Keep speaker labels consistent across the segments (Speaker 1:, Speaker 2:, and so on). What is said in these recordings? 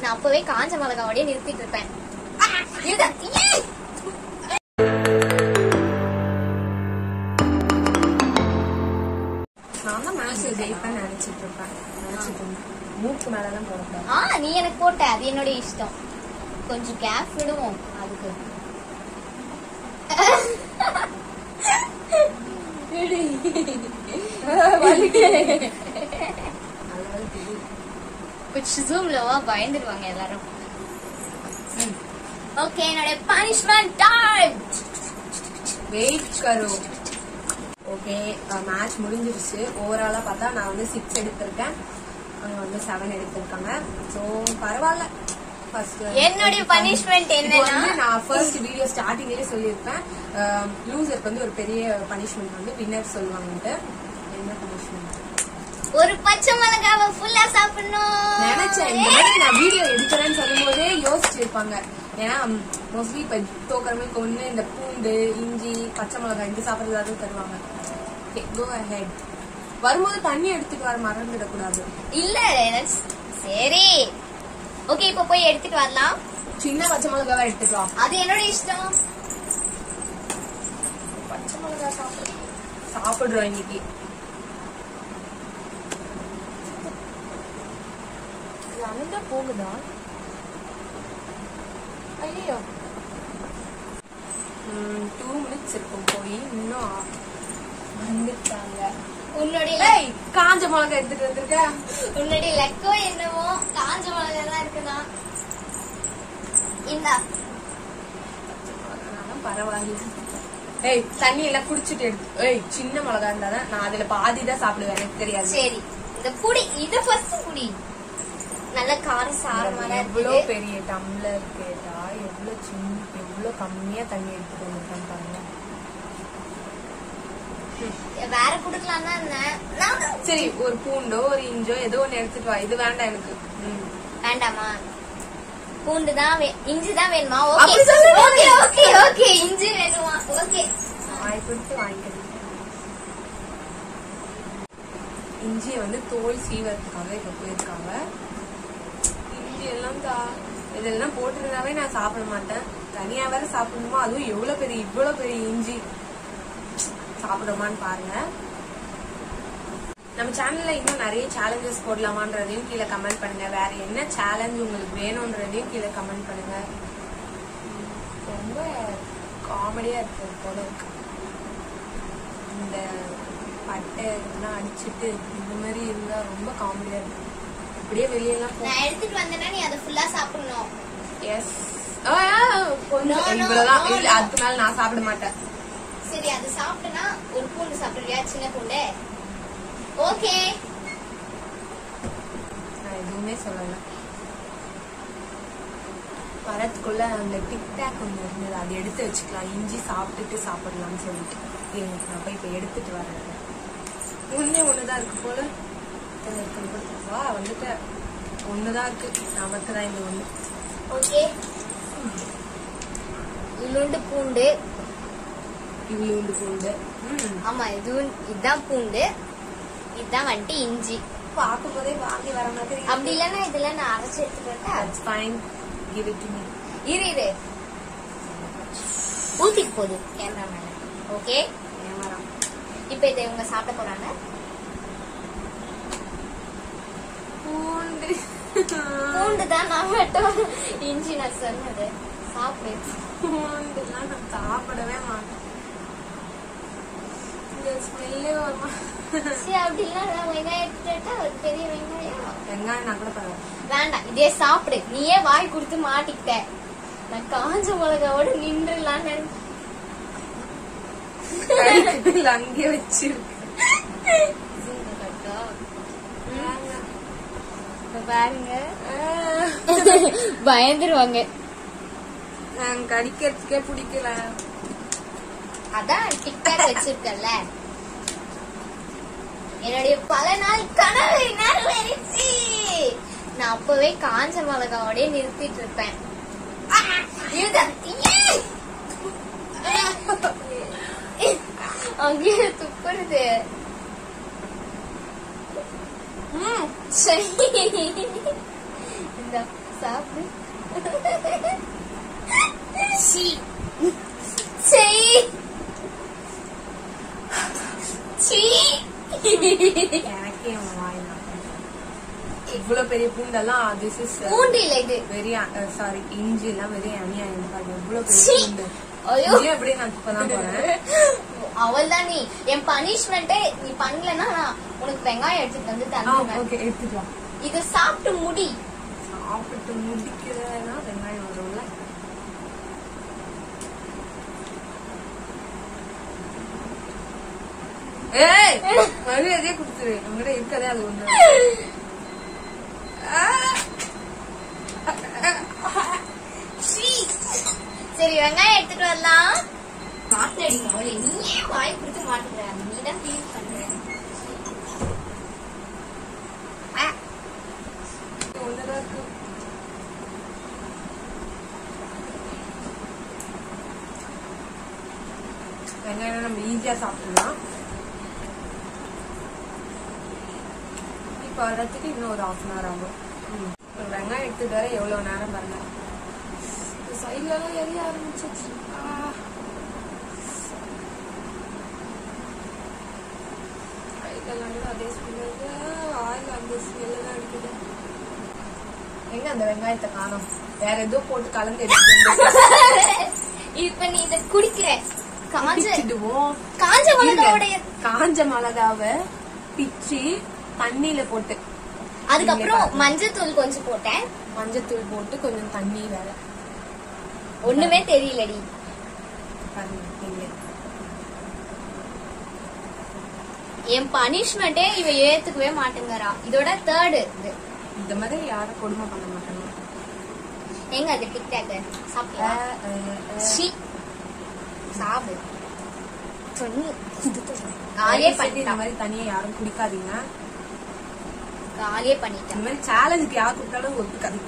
Speaker 1: நான் அப்பவே காஞ்ச மிளகாவோடய நிறுத்திட்டு இருப்பேன் இதுதான். ஏய்!
Speaker 2: நான் தான் மேட்ச் ஜெயிப்பேன்னு நினைச்சிட்டு இருப்பேன் நினைச்சிட்டு இருந்தேன் மூக்கு மேலதான் போடக்கூடாது
Speaker 1: ஆ நீ எனக்கு போட்ட அது என்னோட இஷ்டம் கொஞ்சம் கேப் விடுவோம் அதுக்கு கொஞ்சம் ஜூம்லவா பயந்துருவாங்க எல்லாரும் ஓகே என்னோட பனிஷ்மெண்ட் டைம்
Speaker 2: வெயிட் கரோ ஓகே மேட்ச் முடிஞ்சிருச்சு ஓவராலா பார்த்தா நான் வந்து சிக்ஸ் எடுத்திருக்கேன் அவங்க வந்து செவன் எடுத்திருக்காங்க ஸோ பரவாயில்ல ஃபர்ஸ்ட்
Speaker 1: என்னுடைய punishment என்னன்னா?
Speaker 2: வந்து நான் ஃபர்ஸ்ட் வீடியோ ஸ்டார்டிங்லேயே சொல்லியிருப்பேன் லூசருக்கு வந்து ஒரு பெரிய பனிஷ்மெண்ட் வந்து வின்னர் சொல்லுவாங்கன்ட்டு என்ன பனிஷ்மெண்ட்
Speaker 1: ஒரு பச்சை மிளகாவை ஃபுல்லா சாப்பிடணும்
Speaker 2: நினைச்சேன் இந்த மாதிரி நான் வீடியோ எடுக்கிறேன்னு சொல்லும் போதே யோசிச்சிருப்பாங்க ஏன்னா மோஸ்ட்லி இப்ப தோக்கறவங்களுக்கு ஒண்ணு இந்த பூண்டு இஞ்சி பச்சை மிளகாய் இது சாப்பிடுறதாக தருவாங்க கோ ஹெட் வரும்போது தண்ணி எடுத்துட்டு வர மறந்துடக்கூடாது
Speaker 1: இல்ல that's- சரி ஓகே இப்ப போய் எடுத்துட்டு வரலாம்
Speaker 2: சின்ன பச்சை மிளகாவை எடுத்துட்டு வா
Speaker 1: அது என்னோட இஷ்டம்
Speaker 2: பச்சை மிளகாய் சாப்பிடு சாப்பிடுறோம் இன்னைக்கு இது அனந்தா போகுதா ஐயோ டூ மினிட்ஸ் இருக்கும் போய் இன்னும் ஆ- வந்துட்டாங்க
Speaker 1: உன்னுடைய
Speaker 2: ஏய், காஞ்ச மிளகாய் எடுத்துட்டு வந்திருக்க
Speaker 1: உன்னுடைய லெக்கோ என்னவோ காஞ்ச மிளகா தான் இருக்குதா இந்தா
Speaker 2: அதனால பரவாயில்ல ஏய் தண்ணி எல்லாம் குடிச்சிட்டு எடுத்து ஏய் சின்ன மிளகா இருந்தாதான் நான் அதுல பாதி தான் சாப்பிடுவேன் எனக்கு தெரியாது
Speaker 1: சரி இந்த புடி இத ஃபர்ஸ்ட் புடி நல்ல காரம் சாரமா
Speaker 2: எவ்வளவு
Speaker 1: இருக்குது
Speaker 2: பெரிய டம்ளர் கேட்டா எவ்வளவு சின்ன எவ்வளவு கம்மியா தண்ணி எடுத்துட்டு வந்திருக்கான்னு பாருங்க
Speaker 1: வேற குடுக்கலாம் தான் நான்
Speaker 2: சரி ஒரு பூண்டோ ஒரு இஞ்சோ ஏதோ ஒண்ணு எடுத்துட்டு வா இது வேண்டாம் எனக்கு ம்.
Speaker 1: வேண்டாமா பூண்டு தான் வே- இஞ்சி தான் வேணுமா
Speaker 2: அப்படி
Speaker 1: ஓகே
Speaker 2: சொல்லு.
Speaker 1: ஓகே ஓகே ஓகே இஞ்சி வேணுமா ஓகே
Speaker 2: வாய் கொடுத்து வாங்கிக்கிறேன் இஞ்சியை வந்து தோல் சீவறதுக்காக இப்ப போயிருக்காங்க இஞ்சி எல்லாம் தா இதெல்லாம் போட்டிருந்தாவே நான் சாப்பிட மாட்டேன் தனியா வேற சாப்பிடணுமா அதுவும் எவ்வளவு பெரிய இவ்வளவு பெரிய இஞ்சி சாப்பிடுமான்னு பாருங்க நம்ம சேனல்ல இன்னும் நிறைய சேலஞ்சஸ் போடலாமான்றதையும் கீழே கமெண்ட் பண்ணுங்க வேற என்ன சேலஞ்ச் உங்களுக்கு வேணும்ன்றதையும் கீழே கமெண்ட் பண்ணுங்க உம், ரொம்ப காமெடியா இருக்கு போல இருக்கு இந்த பட்டை இதெல்லாம் அடிச்சிட்டு இந்த மாதிரி இருந்தா ரொம்ப காமெடியா இருக்கு அப்படியே வெளியெல்லாம் போ
Speaker 1: நான் எடுத்துட்டு வந்தேன்னா நீ அதை ஃபுல்லா சாப்பிடணும்
Speaker 2: எஸ்
Speaker 1: No,
Speaker 2: கொஞ்சம்
Speaker 1: no,
Speaker 2: இவ்வளவுதான்
Speaker 1: no,
Speaker 2: இல்ல
Speaker 1: no.
Speaker 2: அதுக்கு மேல நான் சாப்பிட மாட்டேன்
Speaker 1: சரி அது சாப்பிட்டனா ஒரு பூண்டு சாப்பிடுறியா சின்ன பூண்டு ஓகே
Speaker 2: நான் எதுவுமே சொல்லல வரத்துக்குள்ள அந்த டிக்டாக் ஒன்று இருந்தது அதை எடுத்து வச்சுக்கலாம் இஞ்சி சாப்பிட்டுட்டு சாப்பிடலாம்னு சொல்லிட்டு இருங்க, நான் போய் இப்போ எடுத்துட்டு வரேன் ஒண்ணே ஒண்ணுதான் இருக்கு போல இத்தனை இருக்குன்னு கூட தெரியல. வா வந்துட்டு ஒண்ணுதான் இருக்கு நமக்கு தான் இந்த ஒண்ணு
Speaker 1: ஓகே இலுண்டு பூண்டு
Speaker 2: இவ்வளோண்டு பூண்டு ம்
Speaker 1: ஆமா இது இதுதான் பூண்டு இதுதான் வந்துட்டு இஞ்சி
Speaker 2: பார்க்கும் போதே வாங்கி வர மாதிரி
Speaker 1: அப்படி இல்லைன்னா இதுல நான் அரைச்சு எடுத்துட்டு வரட்டா?
Speaker 2: That's fine give it to me
Speaker 1: இரு இரு ஊத்திட்டு போகுது கேமரா மேல ஓகே
Speaker 2: கேமரா
Speaker 1: இப்ப இதை இவங்க சாப்பிட போறாங்க
Speaker 2: பூண்டு
Speaker 1: பூண்டு தான் நான் மட்டும் இஞ்சி நான் சொன்னது சாப்பிடு
Speaker 2: பூண்டுலாம் நான் சாப்பிடவே மாட்டேன் இந்த ஸ்மெல்லே வருமா
Speaker 1: சரி அப்படி இல்லைன்னா வெங்காயம் எடுத்துட்டா ஒரு பெரிய வெங்காயம்
Speaker 2: வெங்காயம் நான் கூட பரவாயில்ல
Speaker 1: வேண்டாம் இதே சாப்பிடு நீயே வாய் கொடுத்து மாட்டிக்கிட்ட நான் காஞ்ச மிளகாவோட நின்றுலான்னு
Speaker 2: கைக்குள்ள அங்கேயே வச்சிருக்கு
Speaker 1: பாருங்க பயந்துருவாங்க
Speaker 2: நான் கடிக்கிறதுக்கே பிடிக்கல
Speaker 1: அதான் டிக்டாக் வச்சிருக்கல என்னுடைய பல நாள் கனவு நிறைவேறிச்சு நான் அப்பவே காஞ்ச மிளகாவோடய நிறுத்திட்டு இருப்பேன் இதுதான். ஏய்! அங்கேயே துப்புறது
Speaker 2: ம்
Speaker 1: சரி இந்த சாப்பிடு சீ சீ சீ
Speaker 2: எனக்கே என் வாய் நான் இவ்வளவு பெரிய பூண்டெல்லாம் திஸ் இஸ்
Speaker 1: பூண்டு இல்ல இது
Speaker 2: வெரி சாரி இஞ்சி எல்லாம் வெரி அநியாயம் பாருங்க இவ்வளவு பெரிய
Speaker 1: சீ.
Speaker 2: பூண்டு
Speaker 1: ஐயோ
Speaker 2: இஞ்சி அப்படியே நான் இப்பதான் போறேன்
Speaker 1: அவள்தான் நீ என் பனிஷ்மெண்ட்டே நீ பண்ணலன்னா நான் உனக்கு வெங்காயம் எடுத்துட்டு வந்து தந்துருவேன்
Speaker 2: ஓகே எடுத்துக்கலாம்
Speaker 1: இது சாப்பிட்டு முடி
Speaker 2: சாப்பிட்டு முடிக்கிறதுனா வெங்காயம் வரும்ல ஏய் மரியாதையே கொடுத்துரு உங்ககிட்ட இருக்கதே அது ஒண்ணு
Speaker 1: சீ. சரி வெங்காயம் எடுத்துட்டு வரலாம் மாட்டடி அவளை நீ ஏன் வாய் கொடுத்து மாட்டுற நீ தான் ஃபீல் பண்ற ஆ,
Speaker 2: ஒண்ணுதான் இருக்கு வெங்காயம் நம்ம ஈஸியா சாப்பிடலாம் இப்போ வர்றதுக்கு இன்னும் ஒரு ஹாஃப் அன் ஹவர் ஆகும் ம். ஒரு வெங்காயம் எடுத்துட்டு வர எவ்வளவு நேரம் பாருங்க சைட்ல எல்லாம் எரிய ஆரம்பிச்சிச்சு ஆ. கைக்கெல்லாம் கூட அதே ஸ்மெல் ஆயில் அந்த ஸ்மெல் தான் அடிக்குது எங்க அந்த வெங்காயத்தை காணோம் வேற ஏதோ போட்டு கலந்து எடுத்துட்டு
Speaker 1: இப்ப நீ இத குடிக்கிற காஞ்ச
Speaker 2: பிச்சிடுவோம்
Speaker 1: காஞ்ச மிளகாவுடைய
Speaker 2: காஞ்ச மிளகாவை பிச்சு தண்ணியில போட்டு
Speaker 1: அதுக்கப்புறம்
Speaker 2: இல்லையே,
Speaker 1: மஞ்சத்தூள் கொஞ்சம் போட்டேன்
Speaker 2: மஞ்சத்தூள் போட்டு கொஞ்சம் தண்ணி வேற
Speaker 1: ஒண்ணுமே தெரியலடி
Speaker 2: பாருங்க, நீங்களே.
Speaker 1: என் பனிஷ்மெண்டே இவ ஏத்துக்கவே மாட்டேங்கிறா இதோட தேர்டு இது
Speaker 2: இந்த மாதிரி யாரும் கொடுமை பண்ண மாட்டாங்க
Speaker 1: எங்க அது டிக்டாக் சாப்பிடலாம்
Speaker 2: அஹ், அஹ், அஹ்.
Speaker 1: சி சாப்பிடு சொன்னி
Speaker 2: தயவு
Speaker 1: காலியே
Speaker 2: செஞ்சு இந்த
Speaker 1: பண்ணிட்டான்
Speaker 2: மாதிரி தனியா யாரும் குடிக்காதீங்க
Speaker 1: காலியே
Speaker 2: இந்த
Speaker 1: பண்ணிட்டான்
Speaker 2: மாதிரி சேலஞ்சுக்கு யார் கொடுத்தாலும் ஒத்துக்காதீங்க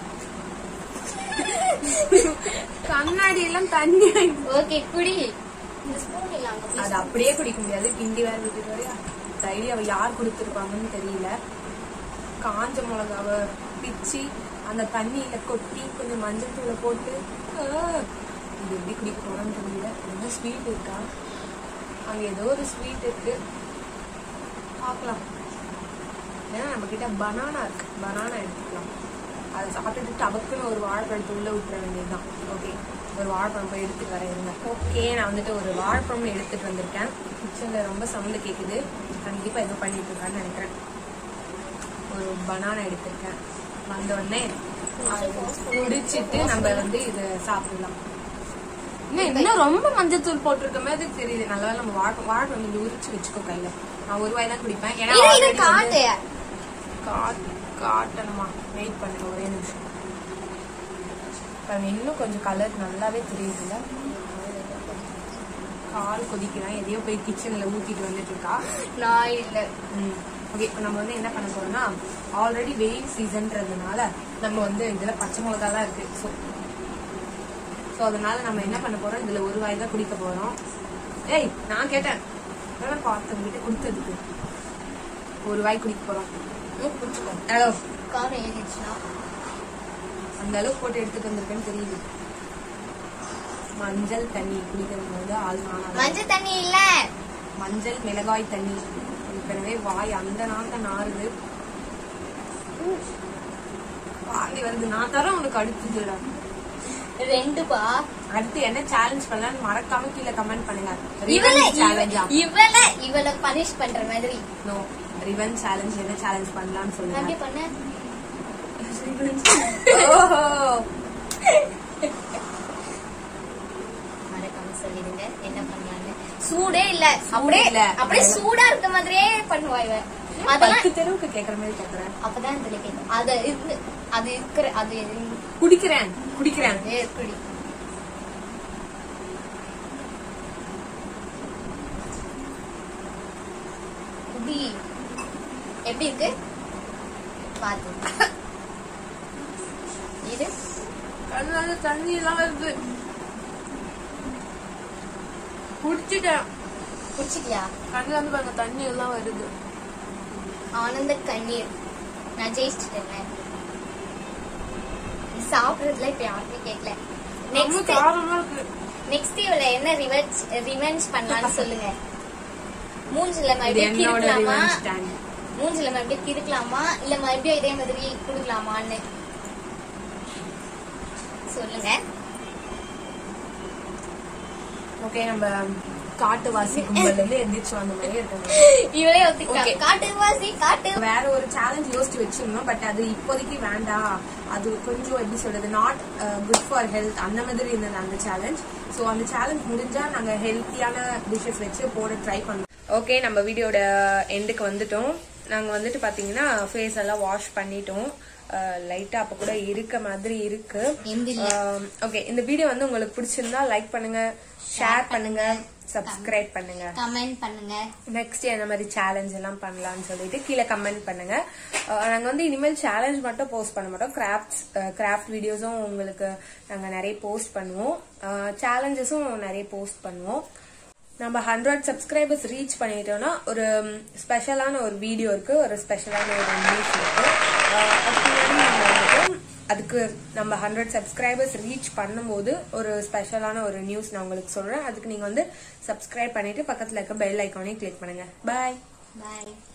Speaker 2: கண்ணாடி எல்லாம் தண்ணி ஆயிடுச்சு.
Speaker 1: ஓகே குடி இந்த ஸ்பூன் இல்ல அங்க
Speaker 2: அது
Speaker 1: please.
Speaker 2: அப்படியே குடிக்க முடியாது கிண்டி வேற விட்டுட்டு வரையா தைரியம் அவ யார் கொடுத்துருப்பாங்கன்னு தெரியல காஞ்ச மிளகாவை பிச்சு அந்த தண்ணியில கொட்டி கொஞ்சம் மஞ்சள் தூளை போட்டு ஆ, இது எப்படி குடிக்க போறோம்னு தெரியல என்ன ஸ்வீட் இருக்கா அங்க ஏதோ ஒரு ஸ்வீட் இருக்கு பார்க்கலாம் ஏன்னா நம்ம கிட்ட பனானா இருக்கு பனானா எடுத்துக்கலாம் அதை சாப்பிட்டுட்டு டபக்குன்னு ஒரு வாழைப்பழத்தை உள்ள விட்டுற வேண்டியதுதான் ஓகே ஒரு வாழைப்பழம் போய் எடுத்துட்டு வரேன் இருங்க ஓகே நான் வந்துட்டு ஒரு வாழைப்பழம் எடுத்துட்டு வந்திருக்கேன் கிச்சன்ல ரொம்ப சவுண்டு கேக்குது கண்டிப்பா ஏதோ பண்ணிட்டு இருக்கான்னு நினைக்கிறேன் ஒரு பனானா எடுத்திருக்கேன் வந்த உடனே அதை குடிச்சிட்டு நம்ம வந்து இதை சாப்பிடலாம் இன்னும் இன்னும் ரொம்ப மஞ்சத்தூள் போட்டிருக்க மாதிரி தெரியுது நல்லா நம்ம வாழை வாழைப்பழம் கொஞ்சம் உரிச்சு வச்சுக்கோ கையில நான் ஒரு வாய் தான் குடிப்பேன் ஏன்னா
Speaker 1: இரு, இரு,
Speaker 2: already வந்து-
Speaker 1: காட்டு
Speaker 2: காட் காட்டணுமா வெயிட் பண்ணுங்க ஒரே நிமிஷம் பாருங்க இன்னும் கொஞ்சம் கலர் நல்லாவே தெரியுதுல்ல கால் கொதிக்கிறான் எதையோ போய் கிச்சன்ல ஊத்திட்டு வந்துட்டு இருக்கா
Speaker 1: நான் இல்ல
Speaker 2: ஓகே இப்போ நம்ம வந்து என்ன பண்ண போறோம்னா ஆல்ரெடி வெயில் சீசன்றதுனால நம்ம வந்து இதுல பச்சை மிளகா தான் இருக்கு ஸோ ஸோ அதனால நம்ம என்ன பண்ண போறோம் இதுல ஒரு வாய் தான் குடிக்க போறோம் ஏய் நான் கேட்டேன் அதான் பார்த்தேன் கிட்ட கொடுத்ததுக்கு ஒரு வாய் குடிக்க போறோம்
Speaker 1: ம், குடிச்சுக்கோ
Speaker 2: ஹலோ
Speaker 1: காரம் ஏறிடுச்சுன்னா
Speaker 2: அந்த அளவுக்கு போட்டு எடுத்துட்டு வந்திருக்கேன்னு தெரியுது மஞ்சள் தண்ணி குடிக்கிறது வந்து ஆள் நானா
Speaker 1: மஞ்சள் தண்ணி இல்ல
Speaker 2: மஞ்சள் மிளகாய் தண்ணி ஏற்கனவே வாய் அந்த நாத்த நாறுது வாந்தி வருது நான் தரேன் உனக்கு அடுத்ததுடா
Speaker 1: ரெண்டு பா
Speaker 2: அடுத்து என்ன சேலஞ்ச் பண்ணலாம்னு மறக்காம கீழே கமெண்ட் பண்ணுங்க
Speaker 1: இவள
Speaker 2: சேலஞ்சா
Speaker 1: இவள இவள பனிஷ் பண்ற மாதிரி
Speaker 2: நோ ரிவன் சேலஞ்ச் என்ன சேலஞ்ச் பண்ணலாம்னு
Speaker 1: அப்படி
Speaker 2: சொல்லுங்க
Speaker 1: பண்ண
Speaker 2: ஓஹோ
Speaker 1: மறக்காம சொல்லிடுங்க என்ன பண்ணலான்னு சூடே இல்ல அப்படியே
Speaker 2: இல்ல.
Speaker 1: அப்படியே சூடா இருக்க மாதிரியே பண்ணுவா இவ அதெல்லாம்
Speaker 2: பத்து தெருவுக்கு கேக்குற மாதிரி கேக்குறேன்
Speaker 1: அப்பதான் இதுல கேட்கும் அது இருந்து அது இருக்கிற அது
Speaker 2: குடிக்கிறேன் குடிக்கிறேன்
Speaker 1: எப்படி குடி எப்படி இருக்கு பாத்து இது
Speaker 2: கண்ணுல இருந்து தண்ணி எல்லாம் வருது குடிச்சிட்டேன்
Speaker 1: குடிச்சிட்டியா
Speaker 2: கண்ணுல இருந்து பாருங்க தண்ணி எல்லாம் வருது
Speaker 1: ஆனந்த கண்ணீர் நான் ஜெயிச்சிட்டேன் சாப்பிடுறதுல இப்ப யாருமே கேட்கல
Speaker 2: ரொம்ப
Speaker 1: நெக்ஸ்ட்
Speaker 2: காரமா இருக்கு
Speaker 1: நெக்ஸ்ட் இவள என்ன ரிவெஞ்ச் ரிவெஞ்ச் பண்ணலாம்னு சொல்லுங்க மூஞ்சில
Speaker 2: இது
Speaker 1: மறுபடியும்
Speaker 2: என்னோட
Speaker 1: கிறுக்கலாமா
Speaker 2: revenge time.
Speaker 1: மூஞ்சில மறுபடியும் கிறுக்கலாமா இல்ல மறுபடியும் இதே மாதிரி குடுக்கலாமான்னு சொல்லுங்க
Speaker 2: ஓகே நம்ம காட்டுவாசி கும்பல்ல இருந்து எந்திரிச்சு வந்த மாதிரி இருக்காங்க
Speaker 1: இவளே ஒத்துக்கிட்டா
Speaker 2: Okay.
Speaker 1: காட்டு வாசி காட்டு
Speaker 2: வேற ஒரு சேலஞ்ச் யோசிச்சு வச்சிருந்தோம் பட் அது இப்போதைக்கு வேண்டாம் அது கொஞ்சம் எப்படி சொல்றது நாட் குட் ஃபார் ஹெல்த் அந்த மாதிரி இருந்தது அந்த சேலஞ்ச் ஸோ அந்த சேலஞ்ச் முடிஞ்சா நாங்க ஹெல்த்தியான டிஷ்ஷஸ் வச்சு போட ட்ரை பண்ணோம் ஓகே நம்ம வீடியோட எண்டுக்கு வந்துட்டோம் நாங்க வந்துட்டு பாத்தீங்கன்னா ஃபேஸ் எல்லாம் வாஷ் பண்ணிட்டோம் லைட்டா அப்ப கூட இருக்க மாதிரி இருக்கு
Speaker 1: எந்த இல்ல.
Speaker 2: ஓகே இந்த வீடியோ வந்து உங்களுக்கு பிடிச்சிருந்தா லைக் பண்ணுங்க ஷேர் பண்ணுங்க சப்ஸ்கிரைப் பண்ணுங்க
Speaker 1: கமெண்ட் பண்ணுங்க
Speaker 2: நெக்ஸ்ட் என்ன மாதிரி சேலஞ்ச் எல்லாம் பண்ணலாம்னு சொல்லிட்டு கீழே கமெண்ட் பண்ணுங்க அஹ் நாங்க வந்து இனிமேல் சேலஞ்ச் மட்டும் போஸ்ட் பண்ண மாட்டோம் கிராஃப்ட்ஸ் கிராஃப்ட் வீடியோஸும் உங்களுக்கு நாங்க நிறைய போஸ்ட் பண்ணுவோம் சேலஞ்சஸும் நிறைய போஸ்ட் பண்ணுவோம் நம்ம ஹண்ட்ரட் சப்ஸ்கிரைபர்ஸ் ரீச் பண்ணிட்டோம்னா ஒரு ஸ்பெஷலான ஒரு வீடியோ இருக்கு ஒரு ஸ்பெஷலான ஒரு நியூஸ் இருக்கு அஹ் அதுக்கு முன்னாடி நம்ம வந்துட்டு அதுக்கு நம்ம ஹண்ட்ரட் சப்ஸ்கிரைபர்ஸ் ரீச் பண்ணும்போது ஒரு ஸ்பெஷலான ஒரு நியூஸ் நான் உங்களுக்கு சொல்றேன் அதுக்கு நீங்க வந்து சப்ஸ்கிரைப் பண்ணிட்டு பக்கத்துல இருக்க பெல் ஐக்கானே கிளிக் பண்ணுங்க பாய்
Speaker 1: பாய்